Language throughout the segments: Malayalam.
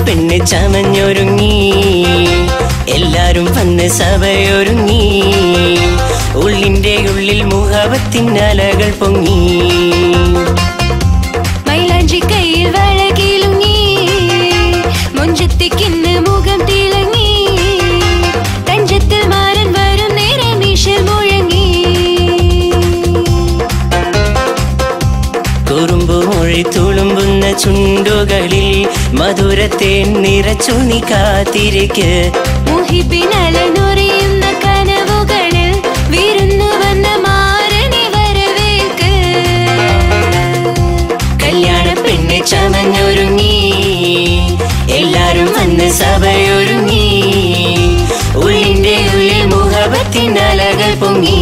പെണ്ണ് ചമഞ്ഞൊരുങ്ങി എല്ലാരും വന്ന് സഭയൊരുങ്ങി ഉള്ളിന്റെ ഉള്ളിൽ മുഹബത്തിൻ അലകൾ പൊങ്ങി മൈലാഞ്ചി കയ്യിൽ വളകിലുങ്ങി മുഞ്ചത്തിക്കിന്ന് മുഖം തിളങ്ങി തഞ്ചത്തിൽ മാരൻ വരും നേരെ മീശൽ മുഴങ്ങി കുറുമ്പു മൊഴി തുളുമ്പുന്ന ചുണ്ടുകളിൽ മധുരത്തെ നിറച്ചു നീ കാത്തിരിക്ക് മുഹിബിനലനുറിയുന്ന കനവുകളിൽ വിരുന്നു വന്ന മാരനെ വരവേൽക്ക് കല്യാണ പെണ്ണ് ചമഞ്ഞൊരുങ്ങി എല്ലാരും വന്ന് സഭയൊരുങ്ങി ഉള്ളിന്റെ ഉള്ളിൽ മുഹബത്തിൻ അലകൾ പൊങ്ങി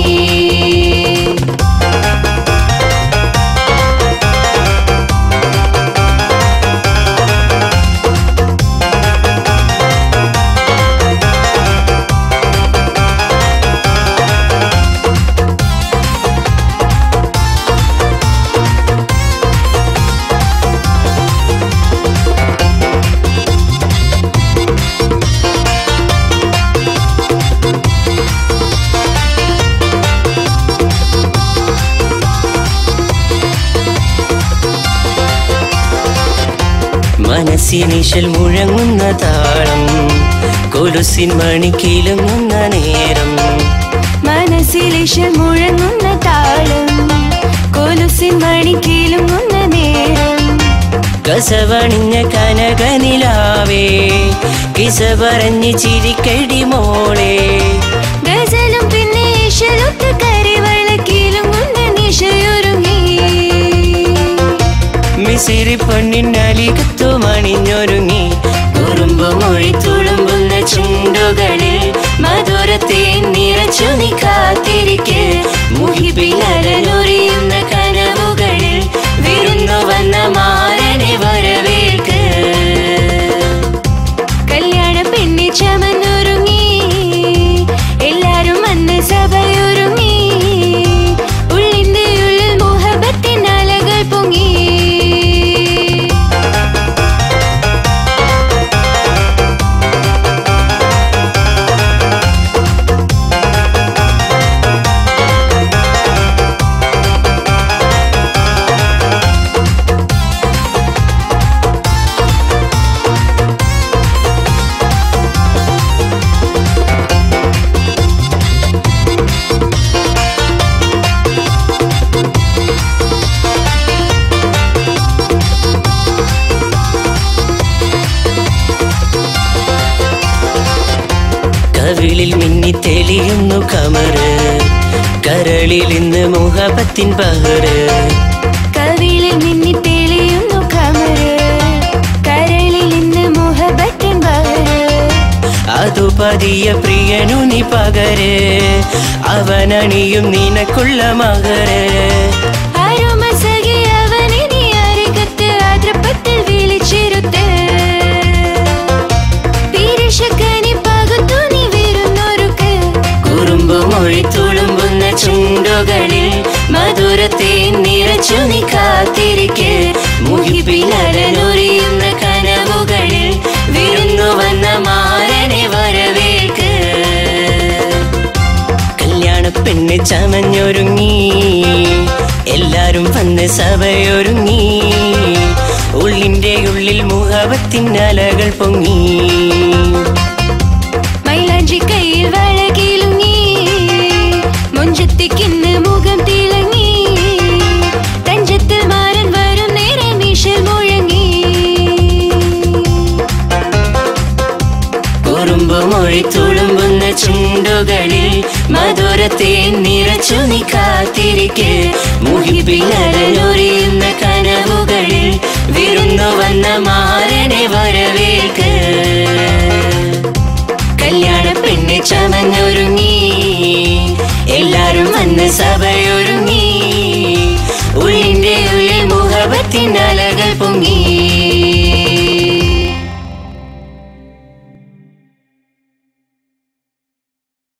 മനസ്സിനിശൽ മുഴങ്ങുന്ന താളം കൊലുസിൻ മണിക്കിലുങ്ങുന്ന നേരം മനസ്സിലിശൽ മുഴങ്ങുന്ന താളം കൊലുസിൻ മണിക്കിലുങ്ങുന്ന നേരം കസവണിഞ്ഞ കനകനിലാവേ കിസ പറഞ്ഞ് ചിരിക്കടി മോളെ ഗസലും പിന്നെ ഇശലൊത്ത് കരിവളക്കിലുങ്ങുന്ന നിശയൊരുങ്ങി മിസിരി പൊന്നിൻ അലികത്തു മണിഞ്ഞൊരുങ്ങി കുറുമ്പു മൊഴി തുളുമ്പുന്ന ചുണ്ടുകളിൽ മധുരത്തെ നിറച്ചു നീ കാത്തിരിക്ക് മുഹിപ്പിലരനുറിയുന്ന കനവുകളിൽ വിരുന്നു വന്ന മാരനെ വരവേൽക്ക് കല്യാണ പെണ്ണി ചമന്നൊരുങ്ങി എല്ലാരും വന്ന് സഭയൊരുങ്ങി ഉള്ളിന്റെ ഉള്ളിൽ മുഹബത്തിൻ അലകൾ പൊങ്ങി കവിളിൽ മിന്നി തെളിയുന്നു കമറ് കരളിൽ ഇന്ന് മുഹബത്തിൻ ബഹറ് കവിളിൽ മിന്നി തെളിയുന്നു കമറ് കരളിൽ ഇന്ന് മുഹബത്തിൻ ബഹറ് അതു പതിയ പ്രിയനു നീ പകര് അവനണിയും നിനക്കുള്ള മകര് ആരോമസഖി അവനെ നീ അരികത്ത് ആദ്രപ്പത്തിൽ വിളിച്ചിരുത്ത് പീരിഷക്കനി പകുത്തു നീ വരുന്നൊരുക്ക് കുറുമ്പു മൊഴി തുളുമ്പുന്ന ചുണ്ടുകളിൽ മധുരത്തെ നിറച്ചു നീ കാത്തിരിക്ക് മുഹിപ്പിലരനുറിയുന്ന കനവുകളിൽ വിരുന്നു വന്ന മാരനെ വരവേൽക്ക് കല്യാണ പെണ്ണ് ചമഞ്ഞൊരുങ്ങി എല്ലാരും വന്ന് സഭയൊരുങ്ങി ഉള്ളിന്റെ ഉള്ളിൽ മുഹബത്തിൻ അലകൾ പൊങ്ങി മൈലാഞ്ചി കയ്യിൽ വളകിലുങ്ങി മുഞ്ചത്തിക്കിന്ന് മുഖം തിളങ്ങി തഞ്ചത്തിൽ മാരൻ വരും നേരെ മീശൽ മുഴങ്ങി കുറുമ്പു മൊഴി തുളുമ്പുന്ന ചുണ്ടുകളിൽ മധുരത്തെ നിറച്ചു നീ കാത്തിരിക്ക് മുഹിപ്പിലരനുറിയുന്ന കനവുകളിൽ വിരുന്നു വന്ന മാരനെ വരവേൽക്ക് കല്യാണ പെണ്ണ് ചമഞ്ഞൊരുങ്ങി എല്ലാരും വന്ന് സഭയൊരുങ്ങി ഉള്ളിന്റെ ഉള്ളിൽ മുഹബത്തിൻ അലകൾ പൊങ്ങി